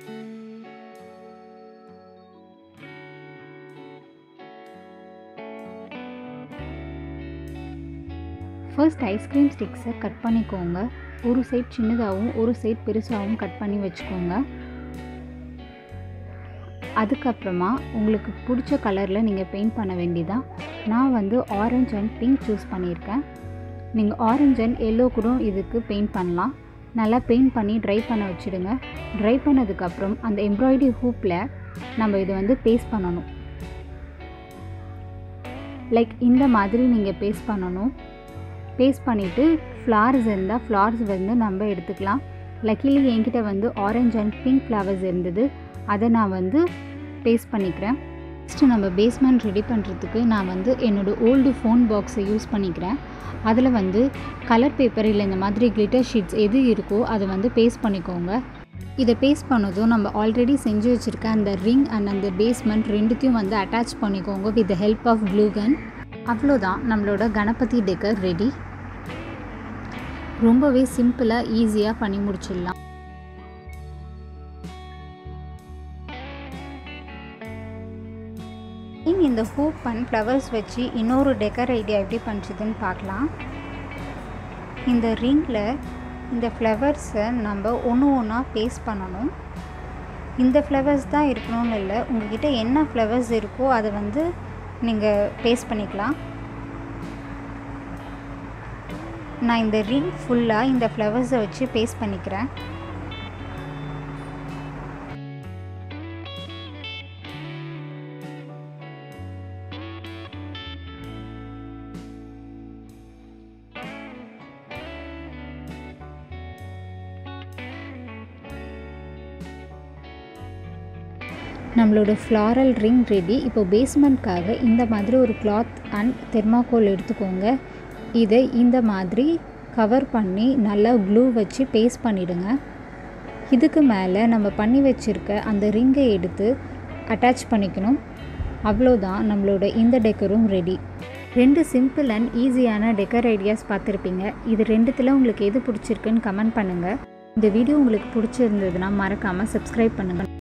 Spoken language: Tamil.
ஃபர்ஸ்ட் ஐஸ்கிரீம் ஸ்டிக்ஸை கட் பண்ணிக்கோங்க ஒரு சைட் சின்னதாகவும் ஒரு சைட் பெருசாகவும் கட் பண்ணி வச்சுக்கோங்க அதுக்கப்புறமா உங்களுக்கு பிடிச்ச கலரில் நீங்கள் பெயிண்ட் பண்ண வேண்டியதான் நான் வந்து ஆரஞ்ச் அண்ட் பிங்க் சூஸ் பண்ணியிருக்கேன் நீங்கள் ஆரஞ்ச் அண்ட் எல்லோ கூட இதுக்கு பெயிண்ட் பண்ணலாம் நல்லா பெயிண்ட் பண்ணி ட்ரை பண்ண வச்சுடுங்க ட்ரை பண்ணதுக்கப்புறம் அந்த எம்ப்ராய்டரி ஹூப்பில் நம்ம இதை வந்து பேஸ்ட் பண்ணணும் லைக் இந்த மாதிரி நீங்கள் பேஸ்ட் பண்ணணும் பேஸ்ட் பண்ணிவிட்டு ஃப்ளார்ஸ் இருந்தால் ஃப்ளார்ஸ் வந்து நம்ம எடுத்துக்கலாம் லக்கிலி என்கிட்ட வந்து ஆரஞ்ச் அண்ட் பிங்க் ஃப்ளவர்ஸ் இருந்தது அதை நான் வந்து பேஸ்ட் பண்ணிக்கிறேன் ஃபஸ்ட்டு நம்ம பேஸ்மெண்ட் ரெடி பண்ணுறதுக்கு நான் வந்து என்னோடய ஓல்டு ஃபோன் பாக்ஸை யூஸ் பண்ணிக்கிறேன் அதில் வந்து கலர் பேப்பர் இல்லை இந்த மாதிரி கிளிட்டர் ஷீட்ஸ் எது இருக்கோ அதை வந்து பேஸ்ட் பண்ணிக்கோங்க இதை பேஸ்ட் பண்ணதும் நம்ம ஆல்ரெடி செஞ்சு வச்சுருக்க அந்த ரிங் அண்ட் அந்த பேஸ்மெண்ட் ரெண்டுத்தையும் வந்து அட்டாச் பண்ணிக்கோங்க with the help of glue gun அவ்வளோதான் நம்மளோட கணபதி டெக்கர் ரெடி ரொம்பவே சிம்பிளாக ஈஸியாக பண்ணி முடிச்சிடலாம் இந்த ஹூப் அண்ட் ஃப்ளவர்ஸ் வச்சு இன்னொரு டெக்கர் ஐடியா எப்படி பண்ணுறதுன்னு பார்க்கலாம் இந்த ரிங்கில் இந்த ஃப்ளவர்ஸை நம்ம ஒன்று ஒன்றா பேஸ்ட் பண்ணணும் இந்த ஃப்ளவர்ஸ் தான் இருக்கணும்னு இல்லை உங்ககிட்ட என்ன ஃப்ளவர்ஸ் இருக்கோ அதை வந்து நீங்கள் பேஸ்ட் பண்ணிக்கலாம் நான் இந்த ரிங் ஃபுல்லாக இந்த ஃப்ளவர்ஸை வச்சு பேஸ்ட் பண்ணிக்கிறேன் நம்மளோட ஃப்ளாரல் ரிங் ரெடி இப்போ பேஸ்மெண்ட்காக இந்த மாதிரி ஒரு கிளாத் அண்ட் தெர்மாக்கோல் எடுத்துக்கோங்க இதை இந்த மாதிரி கவர் பண்ணி நல்லா க்ளூ வச்சு பேஸ்ட் பண்ணிவிடுங்க இதுக்கு மேலே நம்ம பண்ணி வச்சுருக்க அந்த ரிங்கை எடுத்து அட்டாச் பண்ணிக்கணும் அவ்வளோதான் நம்மளோட இந்த டெக்கரும் ரெடி ரெண்டு சிம்பிள் அண்ட் ஈஸியான டெக்கர் ஐடியாஸ் பார்த்துருப்பீங்க இது ரெண்டுத்தில் உங்களுக்கு எது பிடிச்சிருக்குன்னு கமெண்ட் பண்ணுங்கள் இந்த வீடியோ உங்களுக்கு பிடிச்சிருந்ததுன்னா மறக்காமல் சப்ஸ்கிரைப் பண்ணுங்கள்